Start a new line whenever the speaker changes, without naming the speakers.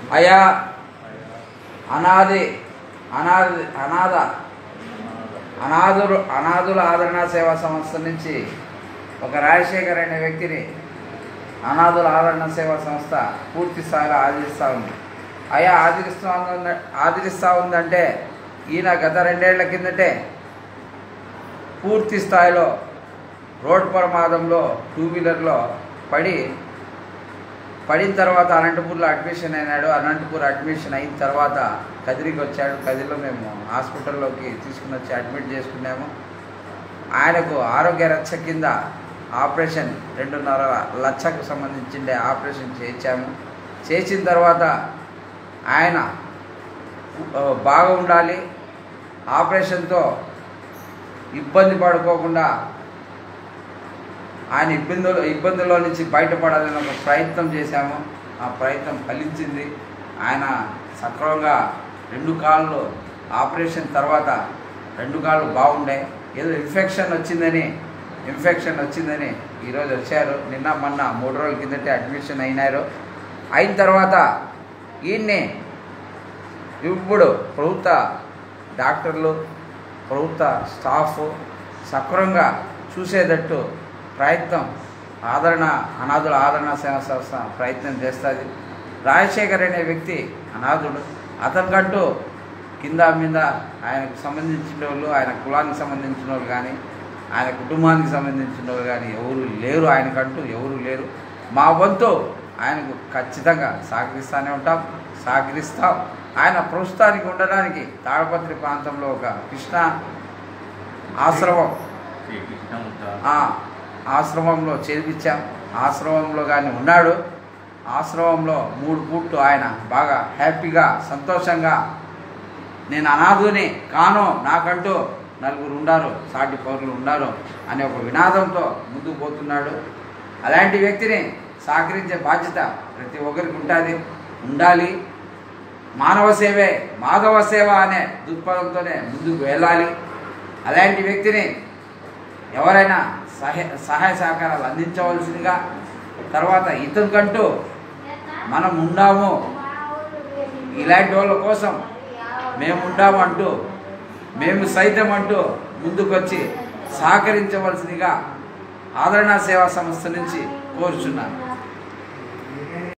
అయా అనాది అనాది అనాథ అనాథులు అనాథుల ఆదరణ సేవా సంస్థ నుంచి ఒక రాజశేఖర్ అనే వ్యక్తిని అనాథుల ఆదరణ సేవా సంస్థ పూర్తి స్థాయిలో ఆదరిస్తూ ఉంది అయా ఆదరిస్తూ ఉంద ఆదరిస్తూ ఉందంటే ఈయన గత రెండేళ్ల కిందటే పూర్తి స్థాయిలో రోడ్ ప్రమాదంలో టూ వీలర్లో పడి పడిన తర్వాత అనంతపూర్లో అడ్మిషన్ అయినాడు అనంతపూర్ అడ్మిషన్ అయిన తర్వాత కదిరికి వచ్చాడు కదిరిలో మేము హాస్పిటల్లోకి తీసుకుని వచ్చి అడ్మిట్ చేసుకున్నాము ఆయనకు ఆరోగ్య రక్ష కింద ఆపరేషన్ రెండున్నర లక్షకు సంబంధించిండే ఆపరేషన్ చేయించాము చేసిన తర్వాత ఆయన ఆ, బాగా ఉండాలి ఆపరేషన్తో ఇబ్బంది పడుకోకుండా ఆయన ఇబ్బందులు ఇబ్బందుల్లో నుంచి బయటపడాలని ఒక ప్రయత్నం చేశాము ఆ ప్రయత్నం ఫలించింది ఆయన సక్రమంగా రెండు కాళ్ళు ఆపరేషన్ తర్వాత రెండు కాళ్ళు బాగుండే ఏదో ఇన్ఫెక్షన్ వచ్చిందని ఇన్ఫెక్షన్ వచ్చిందని ఈరోజు వచ్చారు నిన్న మొన్న మూడు రోజుల కిందటే అడ్మిషన్ అయినారు అయిన తర్వాత ఈయన్ని ఇప్పుడు ప్రభుత్వ డాక్టర్లు ప్రభుత్వ స్టాఫ్ సక్రమంగా చూసేటట్టు ప్రయత్నం ఆదరణ అనాథుల ఆదరణ సేవా సంస్థ ప్రయత్నం చేస్తుంది రాజశేఖర్ అనే వ్యక్తి అనాథుడు అతనికంటూ కింద మీద ఆయనకు సంబంధించిన వాళ్ళు ఆయన కులానికి సంబంధించిన వాళ్ళు కానీ ఆయన కుటుంబానికి సంబంధించిన వాళ్ళు కానీ ఎవరు లేరు ఆయనకంటూ ఎవరు లేరు మా వంతు ఆయనకు ఖచ్చితంగా సహకరిస్తూనే ఉంటాం సహకరిస్తాం ఆయన ప్రస్తుతానికి ఉండడానికి తాడపత్రి ప్రాంతంలో ఒక కృష్ణ ఆశ్రమం ఆ ఆశ్రమంలో చేర్పించాం ఆశ్రమంలో కానీ ఉన్నాడు ఆశ్రమంలో మూడు పూట్లు ఆయన బాగా హ్యాపీగా సంతోషంగా నేను అనాథుని కాను నాకంటూ నలుగురు ఉండారు సాటి పౌరులు ఉన్నారు అనే ఒక వినాదంతో ముందుకు పోతున్నాడు అలాంటి వ్యక్తిని సహకరించే బాధ్యత ప్రతి ఒక్కరికి ఉంటుంది ఉండాలి మానవ సేవే మాధవ సేవ అనే దృక్పథంతోనే ముందుకు వెళ్ళాలి అలాంటి వ్యక్తిని ఎవరైనా సహాయ సహాయ సహకారాలు అందించవలసిందిగా తర్వాత ఇతనికంటూ మనం ఉన్నాము ఇలాంటి వాళ్ళ కోసం మేము ఉండాము అంటూ మేము సైతం అంటూ ముందుకొచ్చి సహకరించవలసిందిగా ఆదరణ సేవా సంస్థ నుంచి కోరుచున్నాను